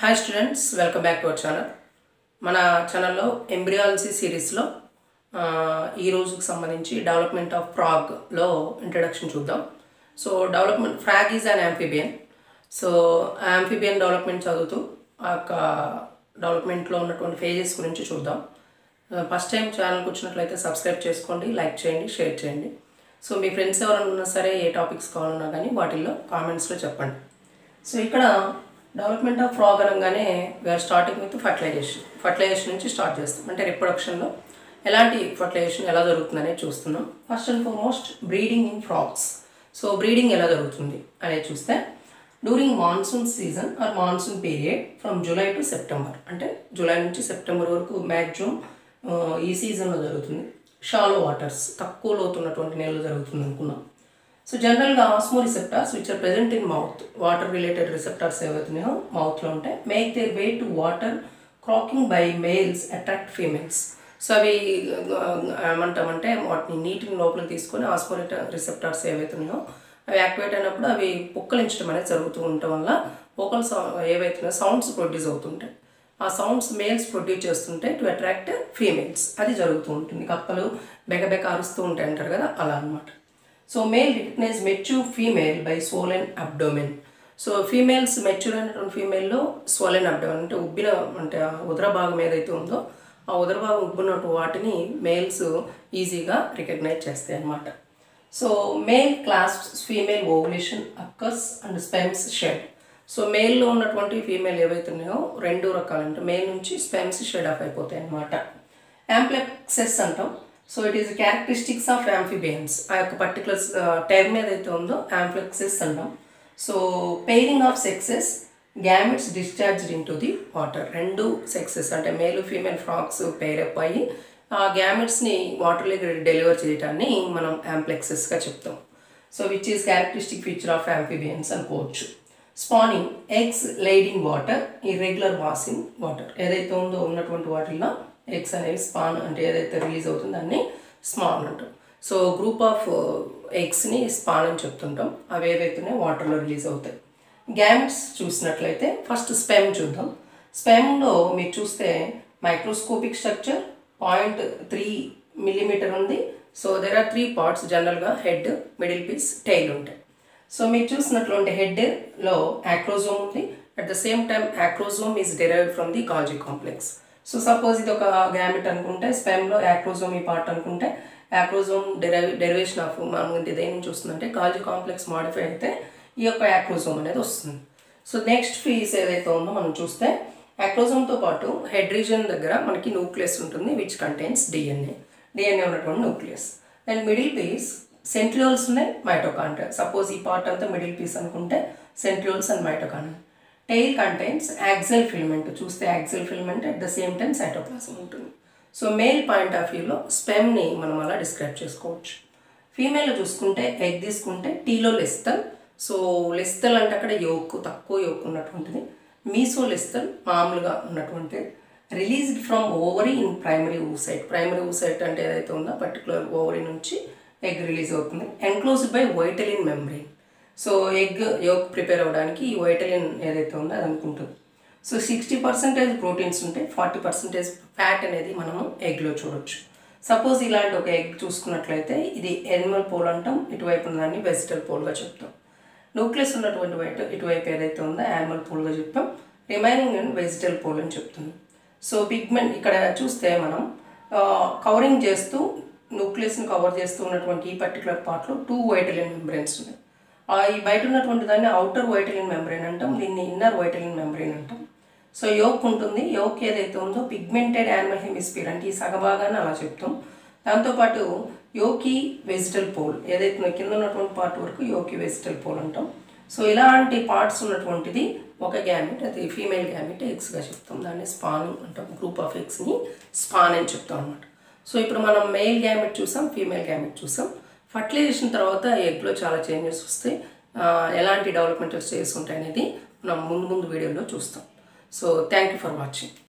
hi students welcome back to our channel మన ఛానల్లో embryology సిరీస్లో ఆ, ఈ రోజుకి సంబంధించి డెవలప్మెంట్ ఆఫ్ ఫ్రాగ్లో ఇంట్రడక్షన్ చూద్దాం so development frog is an amphibian so amphibian development చదువుతూ ఆ యొక్క డెవలప్మెంట్లో ఉన్నటువంటి ఫేజెస్ గురించి చూద్దాం ఫస్ట్ టైం ఛానల్కి వచ్చినట్లయితే సబ్స్క్రైబ్ చేసుకోండి లైక్ చేయండి షేర్ చేయండి సో మీ ఫ్రెండ్స్ ఎవరైనా ఉన్నా సరే ఏ టాపిక్స్ కావాలన్నా కానీ వాటిల్లో కామెంట్స్లో చెప్పండి సో ఇక్కడ డెవలప్మెంట్ ఆఫ్ ఫ్రాగ్ అనగానే we are starting with fertilisation fertilisation నుంచి స్టార్ట్ చేస్తాం అంటే రిప్రొడక్షన్లో ఎలాంటి ఫర్టిలైజేషన్ ఎలా జరుగుతుందనేది చూస్తున్నాం first and foremost breeding in frogs so breeding ఎలా జరుగుతుంది అనేది చూస్తే during monsoon season or monsoon period from July to September అంటే జూలై నుంచి సెప్టెంబర్ వరకు మ్యాక్సిమం ఈ సీజన్లో జరుగుతుంది షాలో వాటర్స్ తక్కువ లోతున్నటువంటి నీళ్ళు జరుగుతుంది అనుకున్నాం సో జనరల్గా osmoreceptors which are present in mouth water related receptors ఏవైతున్నాయో మౌత్లో ఉంటాయి make their way to water croaking by males attract females so అవి ఆ, ఏమంటామంటే వాటిని నీటిని లోపలికి తీసుకొని ఆస్మోరిట రిసెప్టార్స్ ఏవైతున్నాయో అవి యాక్టివేట్ అయినప్పుడు అవి పుక్కలించడం అనేది జరుగుతూ ఉండటం వల్ల వోకల్ సౌ ఏవైతున్నాయో సౌండ్స్ ప్రొడ్యూస్ అవుతుంటాయి ఆ సౌండ్స్ మేల్స్ ప్రొడ్యూస్ చేస్తుంటే టు అట్రాక్ట్ ఫీమేల్స్ అది జరుగుతూ ఉంటుంది కప్పలు బెగబెగ అరుస్తూ ఉంటాయి అంటారు కదా అలా అన్నమాట so male recognize mature female by swollen abdomen so females mature అయినటువంటి ఫీమేల్లో సోలెన్ అబ్డోమెన్ అంటే ఉబ్బిన అంటే ఆ ఉదర భాగం ఏదైతే ఉందో ఆ ఉదర భాగం ఉబ్బినట్టు వాటిని మేల్స్ ఈజీగా రికగ్నైజ్ చేస్తాయి అన్నమాట so male clasp female ovulation occurs and sperms shed so మేల్లో ఉన్నటువంటి ఫీమేల్ ఏవైతే ఉన్నాయో రెండు రకాలు అంటే మేల్ నుంచి స్పెమ్స్ షెడ్ ఆఫ్ అయిపోతాయి అన్నమాట యాంప్లెక్సెస్ అంటాం so it is characteristics of amphibians ఆ యొక్క పర్టికులర్ టర్మ్ ఏదైతే ఉందో యాంప్లెక్సెస్ అంటాం so pairing of sexes gametes discharged into the water రెండు సెక్సెస్ అంటే మేల్ ఫీమేల్ ఫ్రాక్స్ పేరప్ అయ్యి ఆ గ్యామెట్స్ని వాటర్లోకి డెలివర్ చేయడాన్ని మనం యాంప్లెక్సెస్గా చెప్తాం so which is characteristic feature of amphibians అనుకోవచ్చు spawning eggs laid in water irregular was in water ఏదైతే ఉందో ఉన్నటువంటి వాటిల్లో ఎగ్స్ అనేవి స్పాన్ అంటే ఏదైతే రిలీజ్ అవుతుందో దాన్ని స్మాన్ అంటాం సో గ్రూప్ ఆఫ్ ఎగ్స్ని స్పాన్ అని చెప్తుంటాం అవి ఏవైతే వాటర్లో రిలీజ్ అవుతాయి గ్యామ్స్ చూసినట్లయితే ఫస్ట్ స్పెమ్ చూద్దాం స్పెమ్లో మీరు చూస్తే microscopic structure point three millimeter ఉంది so there are three parts జనరల్గా హెడ్ మిడిల్ పీస్ టైల్ ఉంటాయి సో మీరు చూసినట్లుంటే హెడ్లో యాక్రోజోమ్ ఉంది at the same time acrosome is derive from the Golgi complex so suppose ఇది ఒక గ్యామెట్ అనుకుంటే స్పెమ్లో యాక్రోజోమ్ ఈ పార్ట్ అనుకుంటే యాక్రోజోమ్ డెరైవ్ డెరివేషన్ ఆఫ్ మనం ఇది దేని నుంచి వస్తుందంటే గాల్జీ కాంప్లెక్స్ మాడిఫై అయితే ఈ యొక్క యాక్రోజోమ్ అనేది వస్తుంది సో నెక్స్ట్ ఫీస్ ఏదైతే ఉందో మనం చూస్తే యాక్రోజోమ్తో పాటు హెడ్ రీజన్ దగ్గర మనకి న్యూక్లియస్ ఉంటుంది విచ్ కంటైన్స్ డిఎన్ఏ డిఎన్ఏ ఉన్నటువంటి nucleus and middle piece centrioles ఉన్నాయి మైటోకాండ్రియా సపోజ్ ఈ పార్ట్ అంతా మిడిల్ పీస్ అనుకుంటే centrioles and mitochondria tail contains axial filament చూస్తే axial filament at the same time cytoplasm ఉంటుంది సో మేల్ పాయింట్ ఆఫ్ వ్యూలో స్పెమ్ని మనం అలా డిస్క్రైబ్ చేసుకోవచ్చు ఫీమేల్ చూసుకుంటే ఎగ్ తీసుకుంటే టీలో లెస్తల్ సో లెస్తల్ అంటే అక్కడ యోక్ తక్కువ యోక్ ఉన్నటువంటిది మీసో లెస్తల్ మామూలుగా ఉన్నటువంటిది released from ovary in primary oocyte primary oocyte అంటే ఏదైతే ఉందో పర్టికులర్ ఓవరీ నుంచి ఎగ్ రిలీజ్ అవుతుంది enclosed by vitelline membrane so egg yolk prepare అవ్వడానికి ఈ వైటలిన్ ఏదైతే ఉందో అది అనుకుంటుంది సో సిక్స్టీ పర్సెంటేజ్ ప్రోటీన్స్ ఉంటాయి ఫార్టీ పర్సెంటేజ్ ఫ్యాట్ అనేది మనము ఎగ్లో చూడొచ్చు సపోజ్ ఇలాంటి ఒక ఎగ్ చూసుకున్నట్లయితే ఇది ఎనిమల్ పోల్ అంటాం ఇటువైపు ఉన్నదాన్ని వెజిటల్ పోల్గా చెప్తాం న్యూక్లియస్ ఉన్నటువంటి వైట్ ఇటువైపు ఏదైతే ఉందో యానిమల్ పోల్గా చెప్తాం రిమైనింగ్ అండ్ వెజిటల్ పోల్ అని చెప్తున్నాం సో పిగ్మెంట్ ఇక్కడ చూస్తే మనం కవరింగ్ చేస్తూ న్యూక్లియస్ని కవర్ చేస్తూ ఉన్నటువంటి ఈ పర్టికులర్ పార్ట్లో టూ వైటలిన్ మెంబ్రెయిన్స్ ఉన్నాయి ఆ ఈ బయట ఉన్నటువంటి దాన్ని అవుటర్ వైటలిన్ మెంబ్రెయిన్ అంటాం దీన్ని ఇన్నర్ వైటలిన్ మెంబ్రెయిన్ అంటాం సో యోక్ ఉంటుంది యోక్ ఏదైతే ఉందో పిగ్మెంటెడ్ యానిమల్ హెమిస్ఫియర్ అంటే ఈ సగభాగాన్ని అలా చెప్తాం దాంతోపాటు యోకి వెజిటల్ పోల్ ఏదైతే ఉందో కింద ఉన్నటువంటి పార్ట్ వరకు యోకి వెజిటల్ పోల్ అంటాం సో ఇలాంటి పార్ట్స్ ఉన్నటువంటిది ఒక గ్యామెట్ అది ఫీమేల్ గ్యామెట్ ఎగ్స్గా చెప్తాం దాన్ని స్పాన్ అంటాం గ్రూప్ ఆఫ్ ఎగ్స్ని స్పాన్ అని చెప్తాం అనమాట సో ఇప్పుడు మనం మేల్ గ్యామెట్ చూసాం ఫీమేల్ గ్యామెట్ చూసాం ఫర్టిలైజేషన్ తర్వాత ఎగ్లో చాలా చేంజెస్ వస్తాయి ఆ, ఎలాంటి డెవలప్మెంటల్ స్టేజ్ ఉంటాయి అనేది మనం ముందు ముందు వీడియోలో చూస్తాం so thank you for watching